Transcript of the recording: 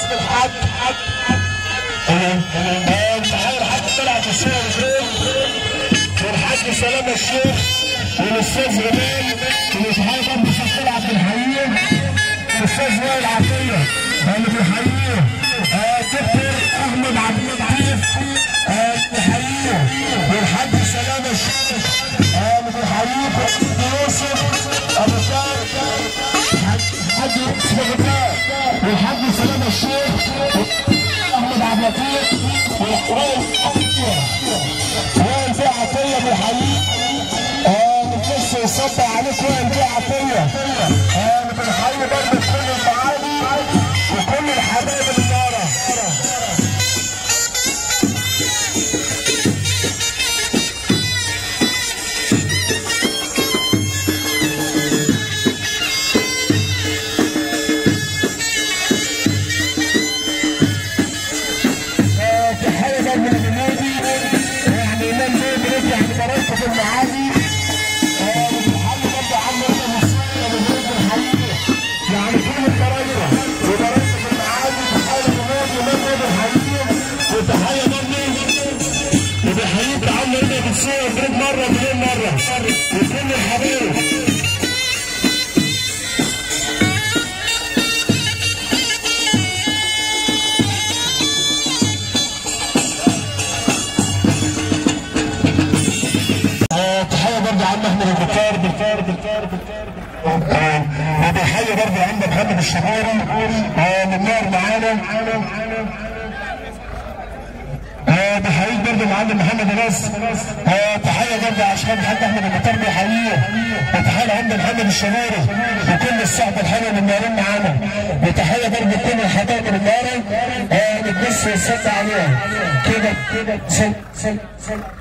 عم الحاج تحية الحاج طلعت السنة والحاج سلام الشيخ والاستاذ غمال وتحية برضه الاستاذ طلعت بنحييه الاستاذ وائل عطية اللي بنحييه دكتور احمد عبد اللطيف بنحييه والحاج سلام الشيخ اللي بنحييه يوسف ابو طارق الحاج سليمان والحاج سلام الشيخ احمد عبد اللطيف وائل وائل بيه عطيه بنحييه بنبص يصب عليك وائل بيه عطيه بنحيي برضه كل المعالي وكل الحبايب اللي ورا تحية برضه للنادي يعني امام بيه بيرجع بطريقته في المعادي بنحيي برضه عم رضا مصطفى بنرجع نحييه يعني كل الطرايقه وطريقته في المعادي تحية للنادي امام بيه بنحييه وتحية برضه وبنحييك يا عم رضا بتصور بريد مرة مليون مرة وكل الحبايب تحية برضه عم احمد البكار بالكار بالكار بالكار وتحية برضه عم محمد الشهوري من النار معانا بحييك برضه معلم محمد ناس تحية برضه عشان الحاج احمد البكار بيحييه وتحية لعم محمد الشهوري وكل الصحب الحلوة من نارين معانا وتحية برضه كل الحبايب اللي نارين بتبص وتصدق عليها كده كده سل سل سل